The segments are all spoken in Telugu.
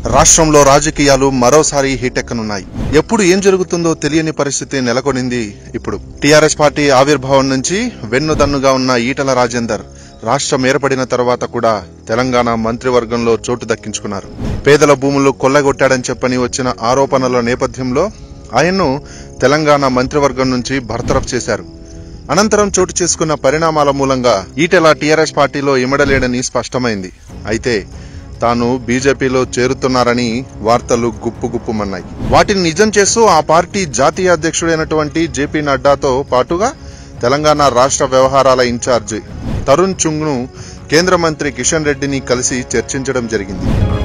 రాష్ట్రంలో రాజకీయాలు మరోసారి హీటెక్కనున్నాయి ఎప్పుడు ఏం జరుగుతుందో తెలియని పరిస్థితి నెలకొనింది ఇప్పుడు టీఆర్ఎస్ పార్టీ ఆవిర్భావం నుంచి వెన్నుదన్నుగా ఉన్న ఈటల రాజేందర్ రాష్ట్రం ఏర్పడిన తర్వాత కూడా తెలంగాణ మంత్రివర్గంలో చోటు దక్కించుకున్నారు పేదల భూములు కొల్లగొట్టాడని చెప్పని వచ్చిన ఆరోపణల నేపథ్యంలో ఆయన్ను తెలంగాణ మంత్రివర్గం నుంచి బర్తరఫ్ చేశారు అనంతరం చోటు చేసుకున్న పరిణామాల మూలంగా ఈటెల టీఆర్ఎస్ పార్టీలో ఇమడలేడని స్పష్టమైంది అయితే తాను బీజేపీలో చేరుతున్నారని వార్తలు గుప్పుగుప్పుమన్నాయి వాటిని నిజం చేస్తూ ఆ పార్టీ జాతీయ అధ్యక్షుడైనటువంటి జేపీ నడ్డాతో పాటుగా తెలంగాణ రాష్ట్ర వ్యవహారాల ఇన్ఛార్జి తరుణ్ చుంగ్ను కేంద్ర మంత్రి కిషన్ రెడ్డిని కలిసి చర్చించడం జరిగింది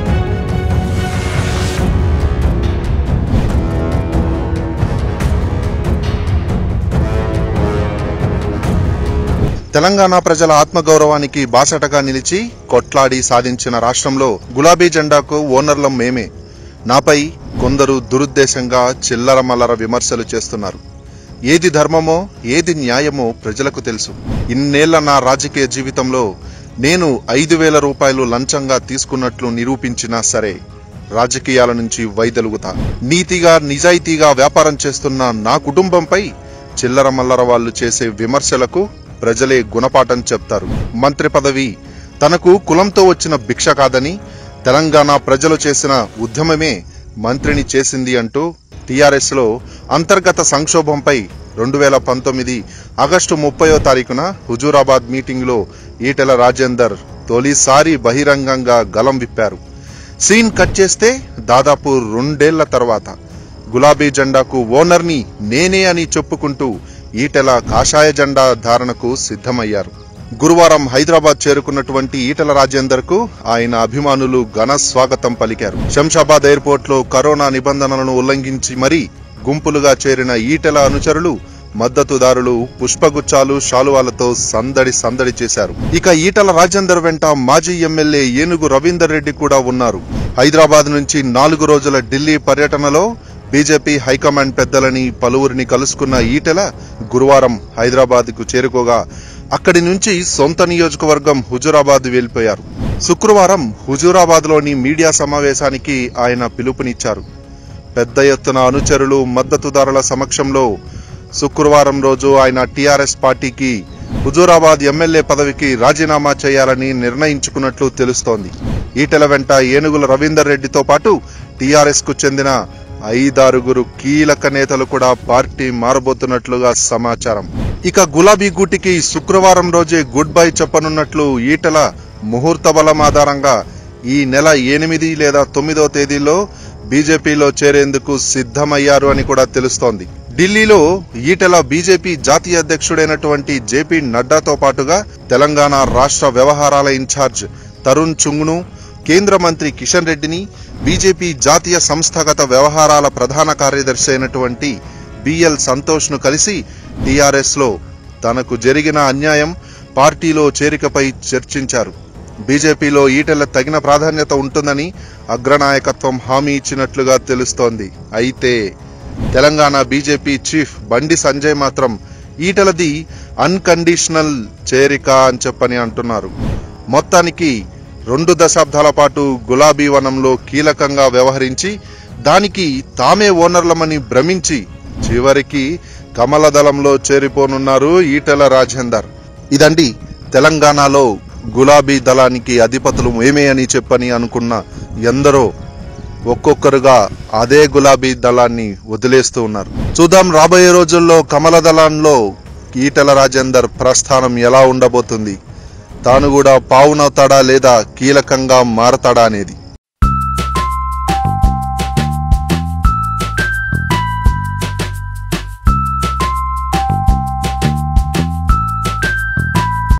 తెలంగాణ ప్రజల ఆత్మగౌరవానికి బాసటగా నిలిచి కొట్లాడి సాధించిన రాష్ట్రంలో గులాబీ జెండాకు ఓనర్లం మేమే నాపై కొందరు దురుద్దేశంగా చిల్లర మల్లర విమర్శలు చేస్తున్నారు ఏది ధర్మమో ఏది న్యాయమో ప్రజలకు తెలుసు ఇన్నేళ్ల నా రాజకీయ జీవితంలో నేను ఐదు వేల రూపాయలు లంచంగా తీసుకున్నట్లు నిరూపించినా సరే రాజకీయాల నుంచి వైదొలుగుతా నీతిగా నిజాయితీగా వ్యాపారం చేస్తున్న నా కుటుంబంపై చిల్లర మల్లర వాళ్ళు చేసే విమర్శలకు ప్రజలే గుణపాఠం చెప్తారు మంత్రి పదవి తనకు కులంతో వచ్చిన భిక్ష కాదని తెలంగాణ ప్రజలు చేసిన ఉద్యమమే మంత్రిని చేసింది అంటూ టీఆర్ఎస్ లో అంతర్గత సంక్షోభంపై రెండు వేల పంతొమ్మిది ఆగస్టు ముప్పయో తారీఖున హుజూరాబాద్ మీటింగ్లో ఈటెల రాజేందర్ తొలిసారి బహిరంగంగా గలం విప్పారు సీన్ కట్ చేస్తే దాదాపు రెండేళ్ల తర్వాత గులాబీ జెండాకు ఓనర్ని నేనే అని చెప్పుకుంటూ ఈటెల కాషాయ జెండా ధారణకు సిద్ధమయ్యారు గురువారం హైదరాబాద్ చేరుకున్నటువంటి ఈటెల రాజేందర్ కు ఆయన అభిమానులు ఘన స్వాగతం పలికారు శంషాబాద్ ఎయిర్పోర్ట్ లో కరోనా నిబంధనలను ఉల్లంఘించి మరీ గుంపులుగా చేరిన ఈటెల అనుచరులు మద్దతుదారులు పుష్పగుచ్చాలు శాలువాలతో సందడి సందడి చేశారు ఇక ఈటల రాజేందర్ వెంట మాజీ ఎమ్మెల్యే ఏనుగు రవీందర్ రెడ్డి కూడా ఉన్నారు హైదరాబాద్ నుంచి నాలుగు రోజుల ఢిల్లీ పర్యటనలో బీజేపీ హైకమాండ్ పెద్దలని పలువురిని కలుసుకున్న ఈటెల గురువారం హైదరాబాద్ కు చేరుకోగా అక్కడి నుంచి సొంత నియోజకవర్గం హుజూరాబాద్ వెళ్లిపోయారు శుక్రవారం హుజూరాబాద్ లోని మీడియా సమావేశానికి ఆయన పిలుపునిచ్చారు పెద్ద ఎత్తున అనుచరులు మద్దతుదారుల సమక్షంలో శుక్రవారం రోజు ఆయన టీఆర్ఎస్ పార్టీకి హుజూరాబాద్ ఎమ్మెల్యే పదవికి రాజీనామా చేయాలని నిర్ణయించుకున్నట్లు తెలుస్తోంది ఈటెల వెంట ఏనుగుల రవీందర్ రెడ్డితో పాటు టీఆర్ఎస్ కు చెందిన ఐదారుగురు కీలక నేతలు కూడా పార్టీ మారబోతున్నట్లుగా సమాచారం ఇక గులాబీ గూటికి శుక్రవారం రోజే గుడ్ బై చెప్పనున్నట్లు ఈటెల ముహూర్త బలం ఆధారంగా ఈ నెల ఎనిమిది లేదా తొమ్మిదో తేదీలో బీజేపీలో చేరేందుకు సిద్ధమయ్యారు అని కూడా తెలుస్తోంది ఢిల్లీలో ఈటెల బీజేపీ జాతీయ అధ్యక్షుడైనటువంటి జేపీ నడ్డాతో పాటుగా తెలంగాణ రాష్ట్ర వ్యవహారాల ఇన్ఛార్జ్ తరుణ్ చుంగ్ను కేంద్ర మంత్రి కిషన్ రెడ్డిని బీజేపీ జాతీయ సంస్థాగత వ్యవహారాల ప్రధాన కార్యదర్శి అయినటువంటి బిఎల్ సంతోష్ ను కలిసి టీఆర్ఎస్ లో తనకు జరిగిన అన్యాయం పార్టీలో చేరికపై చర్చించారు బీజేపీలో ఈటెల తగిన ప్రాధాన్యత ఉంటుందని అగ్రనాయకత్వం హామీ ఇచ్చినట్లుగా తెలుస్తోంది అయితే తెలంగాణ బీజేపీ చీఫ్ బండి సంజయ్ మాత్రం ఈటెలది అన్కండిషనల్ చేరిక అని చెప్పని అంటున్నారు మొత్తానికి రెండు దశాబ్దాల పాటు గులాబీ వనంలో కీలకంగా వ్యవహరించి దానికి తామే ఓనర్లమని భ్రమించి చివరికి కమలదళంలో చేరిపోనున్నారు ఈటెల రాజేందర్ ఇదండి తెలంగాణలో గులాబీ దళానికి అధిపతులు ఏమే అని చెప్పని అనుకున్న ఎందరో ఒక్కొక్కరుగా అదే గులాబీ దళాన్ని వదిలేస్తూ ఉన్నారు చూద్దాం రాబోయే రోజుల్లో కమల దళంలో ఈటెల రాజేందర్ ప్రస్థానం ఎలా ఉండబోతుంది తాను కూడా పావునవుతాడా లేదా కీలకంగా మారతాడా అనేది